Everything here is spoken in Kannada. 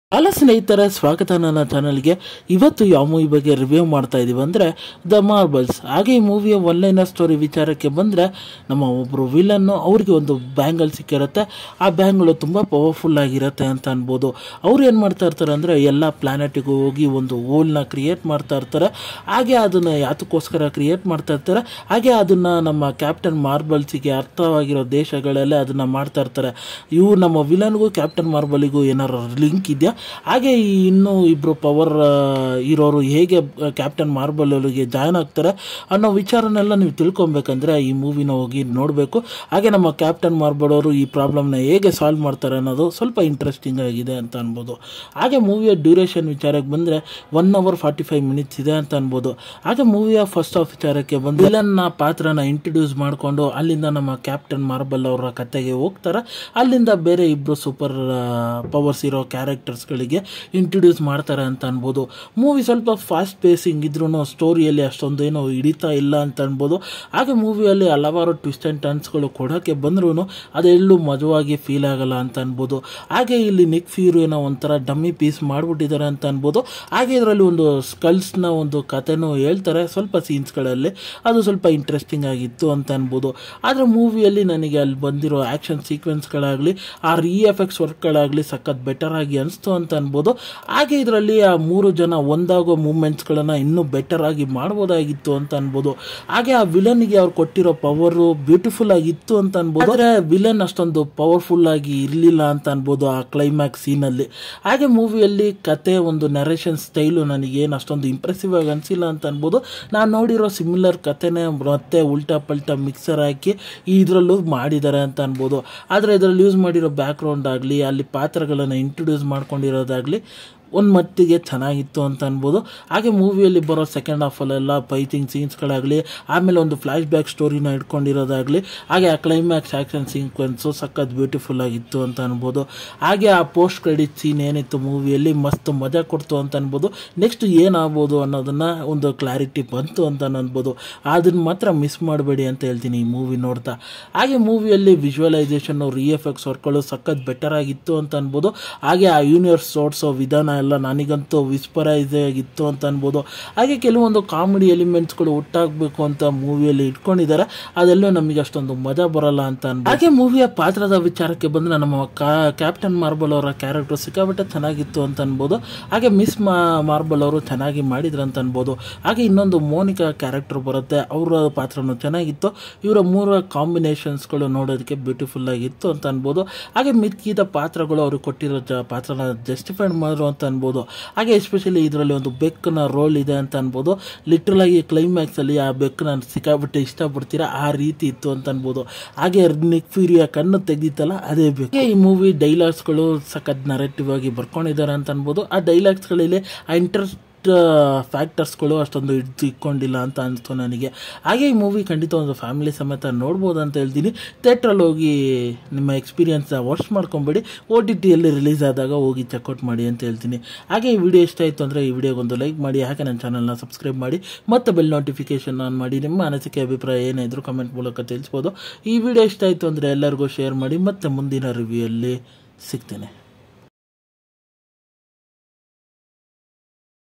ಅಲ್ಲ ಸ್ನೇಹಿತರೆ ಸ್ವಾಗತ ನನ್ನ ಚಾನಲ್ಗೆ ಇವತ್ತು ಯಾವ ಮೂವಿ ಬಗ್ಗೆ ರಿವ್ಯೂ ಮಾಡ್ತಾ ಇದೀವಿ ಅಂದರೆ ದ ಮಾರ್ಬಲ್ಸ್ ಹಾಗೆ ಈ ಮೂವಿಯ ಒನ್ಲೈನರ್ ಸ್ಟೋರಿ ವಿಚಾರಕ್ಕೆ ಬಂದರೆ ನಮ್ಮ ಒಬ್ಬರು ವಿಲನ್ನು ಅವ್ರಿಗೆ ಒಂದು ಬ್ಯಾಂಗಲ್ ಸಿಕ್ಕಿರುತ್ತೆ ಆ ಬ್ಯಾಂಗ್ಗಳು ತುಂಬ ಪವರ್ಫುಲ್ ಆಗಿರುತ್ತೆ ಅಂತ ಅನ್ಬೋದು ಅವ್ರು ಏನು ಮಾಡ್ತಾ ಇರ್ತಾರೆ ಅಂದರೆ ಎಲ್ಲ ಪ್ಲಾನೆಟಿಗೂ ಹೋಗಿ ಒಂದು ಹೋಲ್ನ ಕ್ರಿಯೇಟ್ ಮಾಡ್ತಾ ಇರ್ತಾರೆ ಹಾಗೆ ಅದನ್ನು ಯಾತಕ್ಕೋಸ್ಕರ ಕ್ರಿಯೇಟ್ ಮಾಡ್ತಾ ಇರ್ತಾರೆ ಹಾಗೆ ಅದನ್ನು ನಮ್ಮ ಕ್ಯಾಪ್ಟನ್ ಮಾರ್ಬಲ್ಸಿಗೆ ಅರ್ಥವಾಗಿರೋ ದೇಶಗಳಲ್ಲೇ ಅದನ್ನು ಮಾಡ್ತಾ ಇರ್ತಾರೆ ಇವು ನಮ್ಮ ವಿಲನ್ಗೂ ಕ್ಯಾಪ್ಟನ್ ಮಾರ್ಬಲಿಗೂ ಏನಾರು ಲಿಂಕ್ ಇದೆಯಾ ಹಾಗೆ ಈ ಇನ್ನೂ ಇಬ್ಬರು ಪವರ್ ಇರೋರು ಹೇಗೆ ಕ್ಯಾಪ್ಟನ್ ಮಾರ್ಬಲ್ಗೆ ಜಾಯ್ನ್ ಆಗ್ತಾರೆ ಅನ್ನೋ ವಿಚಾರನೆಲ್ಲ ನೀವು ತಿಳ್ಕೊಬೇಕಂದ್ರೆ ಈ ಮೂವಿನ ಹೋಗಿ ನೋಡಬೇಕು ಹಾಗೆ ನಮ್ಮ ಕ್ಯಾಪ್ಟನ್ ಮಾರ್ಬಲ್ ಅವರು ಈ ಪ್ರಾಬ್ಲಮ್ನ ಹೇಗೆ ಸಾಲ್ವ್ ಮಾಡ್ತಾರೆ ಅನ್ನೋದು ಸ್ವಲ್ಪ ಇಂಟ್ರೆಸ್ಟಿಂಗ್ ಆಗಿದೆ ಅಂತ ಅನ್ಬೋದು ಹಾಗೆ ಮೂವಿಯ ಡ್ಯೂರೇಷನ್ ವಿಚಾರಕ್ಕೆ ಬಂದರೆ one hour forty five minutes ಇದೆ ಅಂತ ಅನ್ಬೋದು ಹಾಗೆ ಮೂವಿಯ ಫಸ್ಟ್ ಆಫ್ ವಿಚಾರಕ್ಕೆ ಬಂದು ವಿಲನ್ನ ಪಾತ್ರನ ಇಂಟ್ರಡ್ಯೂಸ್ ಮಾಡಿಕೊಂಡು ಅಲ್ಲಿಂದ ನಮ್ಮ ಕ್ಯಾಪ್ಟನ್ ಮಾರ್ಬಲ್ ಅವರ ಕತೆಗೆ ಹೋಗ್ತಾರೆ ಅಲ್ಲಿಂದ ಬೇರೆ ಇಬ್ಬರು ಸೂಪರ್ ಪವರ್ಸ್ ಇರೋ ಕ್ಯಾರೆಕ್ಟರ್ಸ್ಗಳಿಗೆ ಇಂಟ್ರಡ್ಯೂಸ್ ಮಾಡ್ತಾರೆ ಅಂತ ಅನ್ಬೋದು ಮೂವಿ ಸ್ವಲ್ಪ ಫಾಸ್ಟ್ ಪೇಸಿಂಗ್ ಇದ್ರೂ ಸ್ಟೋರಿಯಲ್ಲಿ ಅಷ್ಟೊಂದೇನು ಹಿಡಿತಾ ಇಲ್ಲ ಅಂತ ಅನ್ಬೋದು ಹಾಗೆ ಮೂವಿಯಲ್ಲಿ ಹಲವಾರು ಟ್ವಿಸ್ಟ್ ಆ್ಯಂಡ್ ಟರ್ನ್ಸ್ಗಳು ಕೊಡೋಕ್ಕೆ ಬಂದ್ರೂ ಅದೆಲ್ಲೂ ಮಜವಾಗಿ ಫೀಲ್ ಆಗಲ್ಲ ಅಂತ ಅನ್ಬೋದು ಹಾಗೆ ಇಲ್ಲಿ ನಿಕ್ ಫ್ಯೂರಿನ ಒಂಥರ ಡಮ್ಮಿ ಪೀಸ್ ಮಾಡಿಬಿಟ್ಟಿದ್ದಾರೆ ಅಂತ ಅನ್ಬೋದು ಹಾಗೆ ಇದರಲ್ಲಿ ಒಂದು ಸ್ಕಲ್ಸ್ನ ಒಂದು ಕಥೆನೂ ಹೇಳ್ತಾರೆ ಸ್ವಲ್ಪ ಸೀನ್ಸ್ಗಳಲ್ಲಿ ಅದು ಸ್ವಲ್ಪ ಇಂಟ್ರೆಸ್ಟಿಂಗ್ ಆಗಿತ್ತು ಅಂತ ಅನ್ಬೋದು ಆದರೆ ಮೂವಿಯಲ್ಲಿ ನನಗೆ ಅಲ್ಲಿ ಬಂದಿರೋ ಆ್ಯಕ್ಷನ್ ಸೀಕ್ವೆನ್ಸ್ಗಳಾಗಲಿ ಆ ರಿ ಎಫೆಕ್ಟ್ಸ್ ವರ್ಕ್ಗಳಾಗಲಿ ಸಖತ್ ಬೆಟರ್ ಆಗಿ ಅನಿಸ್ತು ಅಂತ ಅನ್ಬೋದು ಹಾಗೆ ಇದರಲ್ಲಿ ಆ ಮೂರು ಜನ ಒಂದಾಗೋ ಮೂಮೆಂಟ್ಸ್ಗಳನ್ನು ಇನ್ನೂ ಬೆಟರ್ ಆಗಿ ಮಾಡ್ಬೋದಾಗಿತ್ತು ಅಂತ ಅನ್ಬೋದು ಹಾಗೆ ಆ ವಿಲನ್ಗೆ ಅವ್ರು ಕೊಟ್ಟಿರೋ ಪವರು ಬ್ಯೂಟಿಫುಲ್ ಆಗಿತ್ತು ಅಂತ ಅನ್ಬೋದು ಆದರೆ ವಿಲನ್ ಅಷ್ಟೊಂದು ಪವರ್ಫುಲ್ ಆಗಿ ಇರಲಿಲ್ಲ ಅಂತ ಅನ್ಬೋದು ಆ ಕ್ಲೈಮ್ಯಾಕ್ಸ್ ಸೀನಲ್ಲಿ ಹಾಗೆ ಮೂವಿಯಲ್ಲಿ ಕತೆ ಒಂದು ನರೇಷನ್ ಸ್ಟೈಲು ನನಗೇನು ಅಷ್ಟೊಂದು ಇಂಪ್ರೆಸಿವ್ ಆಗಿ ಅನಿಸಿಲ್ಲ ಅಂತ ಅನ್ಬೋದು ನಾನು ನೋಡಿರೋ ಸಿಮಿಲರ್ ಕತೆನೇ ಮತ್ತೆ ಉಲ್ಟಾ ಪಲ್ಟಾ ಮಿಕ್ಸರ್ ಹಾಕಿ ಇದರಲ್ಲೂ ಮಾಡಿದ್ದಾರೆ ಅಂತ ಅನ್ಬೋದು ಆದರೆ ಇದರಲ್ಲಿ ಯೂಸ್ ಮಾಡಿರೋ ಬ್ಯಾಕ್ಗ್ರೌಂಡ್ ಆಗಲಿ ಅಲ್ಲಿ ಪಾತ್ರಗಳನ್ನು ಇಂಟ್ರೊಡ್ಯೂಸ್ ಮಾಡ್ಕೊಂಡಿರೋದಾಗಲಿ ಒಂದು ಮಟ್ಟಿಗೆ ಚೆನ್ನಾಗಿತ್ತು ಅಂತ ಅನ್ಬೋದು ಹಾಗೆ ಮೂವಿಯಲ್ಲಿ ಬರೋ ಸೆಕೆಂಡ್ ಹಾಫಲ್ಲೆಲ್ಲ ಫೈಟಿಂಗ್ ಸೀನ್ಸ್ಗಳಾಗಲಿ ಆಮೇಲೆ ಒಂದು ಫ್ಲ್ಯಾಶ್ ಬ್ಯಾಕ್ ಸ್ಟೋರಿನ ಇಟ್ಕೊಂಡಿರೋದಾಗಲಿ ಹಾಗೆ ಆ ಕ್ಲೈಮ್ಯಾಕ್ಸ್ ಆ್ಯಕ್ಷನ್ ಸೀಕ್ವೆನ್ಸು ಸಖತ್ ಬ್ಯೂಟಿಫುಲ್ ಆಗಿತ್ತು ಅಂತ ಅನ್ಬೋದು ಹಾಗೆ ಆ ಪೋಸ್ಟ್ ಕ್ರೆಡಿಟ್ ಸೀನ್ ಏನಿತ್ತು ಮೂವಿಯಲ್ಲಿ ಮಸ್ತ್ ಮಜಾ ಕೊಡ್ತು ಅಂತ ಅನ್ಬೋದು ನೆಕ್ಸ್ಟ್ ಏನಾಗ್ಬೋದು ಅನ್ನೋದನ್ನು ಒಂದು ಕ್ಲಾರಿಟಿ ಬಂತು ಅಂತ ಅನ್ಬೋದು ಅದನ್ನು ಮಾತ್ರ ಮಿಸ್ ಮಾಡಬೇಡಿ ಅಂತ ಹೇಳ್ತೀನಿ ಈ ಮೂವಿ ನೋಡ್ತಾ ಹಾಗೆ ಮೂವಿಯಲ್ಲಿ ವಿಜುವಲೈಸೇಷನ್ನು ರಿ ಎಫೆಕ್ಟ್ಸ್ ವರ್ಕ್ಗಳು ಸಖತ್ ಬೆಟರ್ ಆಗಿತ್ತು ಅಂತ ಅನ್ಬೋದು ಹಾಗೆ ಆ ಯೂನಿವರ್ಸ್ ಓಡಿಸೋ ವಿಧಾನ ಎಲ್ಲ ನನಗಂತೂ ವಿಸ್ಪರೈಸ್ ಆಗಿತ್ತು ಅಂತ ಅನ್ಬೋದು ಹಾಗೆ ಕೆಲವೊಂದು ಕಾಮಿಡಿ ಎಲಿಮೆಂಟ್ಸ್ಗಳು ಒಟ್ಟಾಗಬೇಕು ಅಂತ ಮೂವಿಯಲ್ಲಿ ಇಟ್ಕೊಂಡಿದ್ದಾರೆ ಅದೆಲ್ಲೂ ನಮಗೆ ಅಷ್ಟೊಂದು ಮಜಾ ಬರಲ್ಲ ಅಂತ ಅನ್ಬೋದು ಹಾಗೆ ಮೂವಿಯ ಪಾತ್ರದ ವಿಚಾರಕ್ಕೆ ಬಂದರೆ ನಮ್ಮ ಕ್ಯಾಪ್ಟನ್ ಮಾರ್ಬಲ್ ಅವರ ಕ್ಯಾರೆಕ್ಟರ್ ಸಿಕ್ಕಾಬಿಟ್ಟೆ ಚೆನ್ನಾಗಿತ್ತು ಅಂತ ಅನ್ಬೋದು ಹಾಗೆ ಮಿಸ್ ಮಾರ್ಬಲ್ ಅವರು ಚೆನ್ನಾಗಿ ಮಾಡಿದ್ರು ಅಂತ ಅನ್ಬೋದು ಹಾಗೆ ಇನ್ನೊಂದು ಮೋನಿಕಾ ಕ್ಯಾರೆಕ್ಟರ್ ಬರುತ್ತೆ ಅವರ ಪಾತ್ರನೂ ಚೆನ್ನಾಗಿತ್ತು ಇವರ ಮೂರ ಕಾಂಬಿನೇಷನ್ಸ್ಗಳು ನೋಡೋದಕ್ಕೆ ಬ್ಯೂಟಿಫುಲ್ ಆಗಿತ್ತು ಅಂತ ಅನ್ಬೋದು ಹಾಗೆ ಮಿಕ್ಕಿದ ಪಾತ್ರಗಳು ಅವ್ರಿಗೆ ಕೊಟ್ಟಿರೋ ಜ ಪಾತ್ರನ ಜಸ್ಟಿಫೈಡ್ ಮಾಡಿದ್ರು ಅಂತ ಅನ್ಬೋದು ಹಾಗೆ ಎಸ್ಪೆಷಲಿ ಇದರಲ್ಲಿ ಒಂದು ಬೆಕ್ಕನ ರೋಲ್ ಇದೆ ಅಂತ ಅನ್ಬೋದು ಲಿಟ್ರಲ್ ಆಗಿ ಕ್ಲೈಮ್ಯಾಕ್ಸಲ್ಲಿ ಆ ಬೆಕ್ಕನ ಸಿಕ್ಕಾಬಿಟ್ಟು ಇಷ್ಟಪಡ್ತೀರಾ ಆ ರೀತಿ ಇತ್ತು ಅಂತ ಅನ್ಬೋದು ಹಾಗೆ ನಿಕ್ ಫ್ಯೂರಿಯ ಕಣ್ಣು ತೆಗ್ದಿತ್ತಲ್ಲ ಅದೇ ಬೇಕು ಈ ಮೂವಿ ಡೈಲಾಗ್ಸ್ಗಳು ಸಖತ್ ನರೇಟಿವ್ ಆಗಿ ಬರ್ಕೊಂಡಿದ್ದಾರೆ ಅಂತ ಅನ್ಬೋದು ಆ ಡೈಲಾಗ್ಸ್ಗಳಲ್ಲಿ ಆ ಇಂಟ್ರೆಸ್ಟ್ ಫ್ಯಾಕ್ಟರ್ಸ್ಗಳು ಅಷ್ಟೊಂದು ಹಿಡ್ದು ಇಟ್ಕೊಂಡಿಲ್ಲ ಅಂತ ಅನಿಸ್ತು ನನಗೆ ಹಾಗೆ ಈ ಮೂವಿ ಖಂಡಿತ ಒಂದು ಫ್ಯಾಮಿಲಿ ಸಮೇತ ನೋಡ್ಬೋದು ಅಂತ ಹೇಳ್ತೀನಿ ಥಿಯೇಟ್ರಲ್ಲಿ ಹೋಗಿ ನಿಮ್ಮ ಎಕ್ಸ್ಪೀರಿಯನ್ಸ್ ವಾಚ್ ಮಾಡ್ಕೊಂಬೇಡಿ ಓ ಟಿ ಟಿಯಲ್ಲಿ ರಿಲೀಸ್ ಆದಾಗ ಹೋಗಿ ಚೆಕ್ಔಟ್ ಮಾಡಿ ಅಂತ ಹೇಳ್ತೀನಿ ಹಾಗೆ ಈ ವಿಡಿಯೋ ಇಷ್ಟ ಆಯಿತು ಅಂದರೆ ಈ ವಿಡಿಯೋಗೊಂದು ಲೈಕ್ ಮಾಡಿ ಹಾಗೆ ನನ್ನ ಚಾನಲ್ನ ಸಬ್ಸ್ಕ್ರೈಬ್ ಮಾಡಿ ಮತ್ತು ಬೆಲ್ ನೋಟಿಫಿಕೇಶನ್ ಆನ್ ಮಾಡಿ ನಿಮ್ಮ ಅನಿಸಿಕೆ ಅಭಿಪ್ರಾಯ ಏನೇ ಇದ್ರೂ ಕಮೆಂಟ್ ಮೂಲಕ ತಿಳಿಸ್ಬೋದು ಈ ವಿಡಿಯೋ ಇಷ್ಟ ಆಯಿತು ಅಂದರೆ ಎಲ್ಲರಿಗೂ ಶೇರ್ ಮಾಡಿ ಮತ್ತು ಮುಂದಿನ ರಿವ್ಯೂಯಲ್ಲಿ ಸಿಗ್ತೇನೆ